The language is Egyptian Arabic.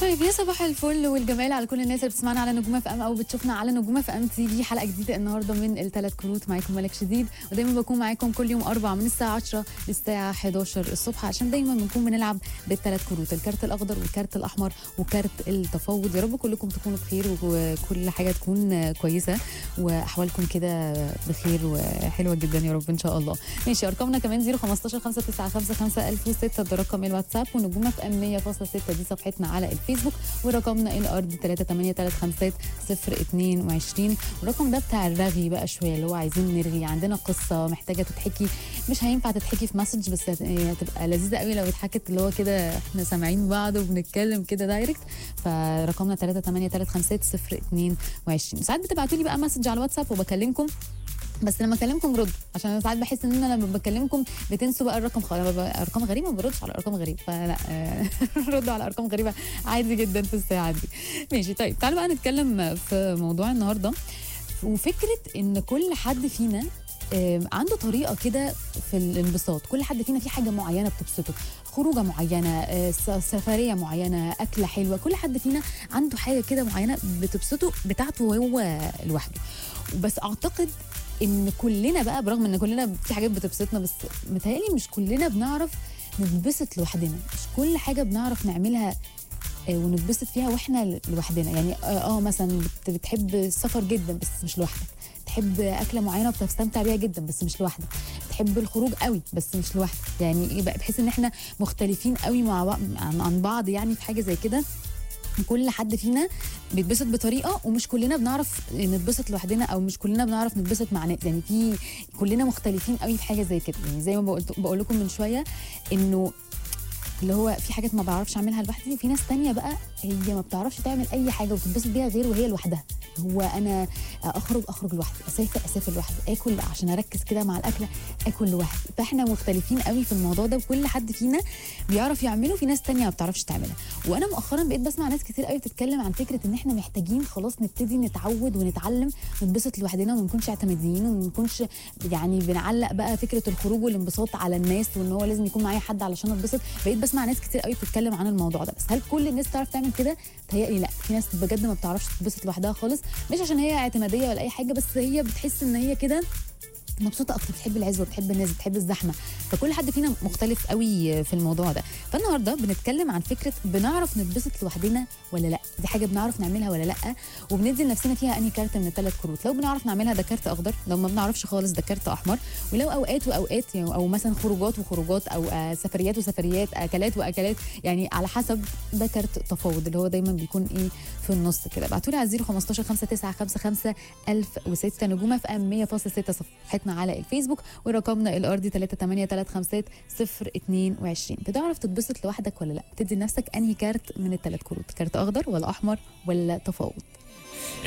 طيب يا صباح الفل والجمال على كل الناس اللي بتسمعنا على نجومه في ام او بتشوفنا على نجومه في ام تي في حلقه جديده النهارده من الثلاث كروت معاكم ملك شديد ودايما بكون معاكم كل يوم اربع من الساعه 10 للساعه 11 الصبح عشان دايما بنكون بنلعب بالثلاث كروت الكارت الاخضر والكارت الاحمر وكارت التفاوض يا رب كلكم تكونوا بخير وكل حاجه تكون كويسه واحوالكم كده بخير وحلوه جدا يا رب ان شاء الله ماشي ارقامنا كمان 015 595 1006 ده رقم الواتساب ونجومه في ام 100.6 دي صفحتنا على الفيسبوك ورقمنا الارض 38350 والرقم ده بتاع الرغي بقى شويه اللي هو عايزين نرغي عندنا قصه محتاجه تتحكي مش هينفع تتحكي في مسج بس هتبقى لذيذه قوي لو اتحكت اللي هو كده احنا سامعين بعض وبنتكلم كده دايركت فرقمنا 38350 ساعات بتبعتوا لي بقى مسج على الواتساب وبكلمكم بس لما اكلمكم رد عشان انا ساعات بحس ان انا لما بكلمكم بتنسوا بقى الرقم خ... ارقام غريبه ما بردش على ارقام غريبه فلا ردوا على ارقام غريبه عادي جدا في الساعه دي ماشي طيب تعالوا بقى نتكلم في موضوع النهارده وفكره ان كل حد فينا عنده طريقه كده في الانبساط كل حد فينا في حاجه معينه بتبسطه خروجه معينه سفريه معينه اكله حلوه كل حد فينا عنده حاجه كده معينه بتبسطه بتاعته هو لوحده بس اعتقد ان كلنا بقى برغم ان كلنا في حاجات بتبسطنا بس متهيألي مش كلنا بنعرف نتبسط لوحدنا مش كل حاجه بنعرف نعملها ونتبسط فيها واحنا لوحدنا يعني اه مثلا بتحب السفر جدا بس مش لوحدك تحب اكله معينه وبتستمتع بيها جدا بس مش لوحدك تحب الخروج قوي بس مش لوحدك يعني ايه بقى بحس ان احنا مختلفين قوي مع عن بعض يعني في حاجه زي كده كل حد فينا بيتبسط بطريقه ومش كلنا بنعرف نتبسط لوحدنا او مش كلنا بنعرف نتبسط مع ناس يعني في كلنا مختلفين قوي في حاجه زي كده يعني زي ما بقول لكم من شويه انه اللي هو في حاجات ما بعرفش اعملها لوحدي وفي ناس تانية بقى هي ما بتعرفش تعمل اي حاجه وتتبسط بيها غير وهي لوحدها هو انا اخرج اخرج لوحدي اسافر اسافر لوحدي اكل عشان اركز كده مع الاكله اكل لوحدي فاحنا مختلفين قوي في الموضوع ده وكل حد فينا بيعرف يعمله في ناس تانية ما بتعرفش تعملها وانا مؤخرا بقيت بسمع ناس كتير قوي بتتكلم عن فكره ان احنا محتاجين خلاص نبتدي نتعود ونتعلم نتبسط لوحدنا وما نكونش اعتماديين وما نكونش يعني بنعلق بقى فكره الخروج والانبساط على الناس وان هو لازم يكون معايا حد علشان اتبسط بقيت بسمع ناس كتير قوي بتتكلم عن الموضوع ده بس هل كل الناس تعرف تعمل كده تهيألي لا في ناس بجد ما بتعرفش تتبسط لوحدها خالص مش عشان هي اعتماديه ولا اي حاجه بس هي بتحس ان هي كده مبسوطه اكتر بتحب العزوه بتحب الناس بتحب الزحمه فكل حد فينا مختلف قوي في الموضوع ده فالنهارده بنتكلم عن فكره بنعرف نتبسط لوحدنا ولا لا دي حاجه بنعرف نعملها ولا لا وبندي لنفسنا فيها انهي كارت من الثلاث كروت لو بنعرف نعملها ده كارت اخضر لو ما بنعرفش خالص ده كارت احمر ولو اوقات واوقات يعني او مثلا خروجات وخروجات او سفريات وسفريات اكلات واكلات يعني على حسب ده كارت تفاوض اللي هو دايما بيكون ايه في النص كده ابعتوا لي على 015 5955 1006 نجومه في ام 100.6 صفحتنا على الفيسبوك ورقمنا الارضي 38350 بتعرف تتبسط لوحدك ولا لا تدي لنفسك انهي كارت من الثلاث كروت كارت اخضر ولا احمر ولا تفاوض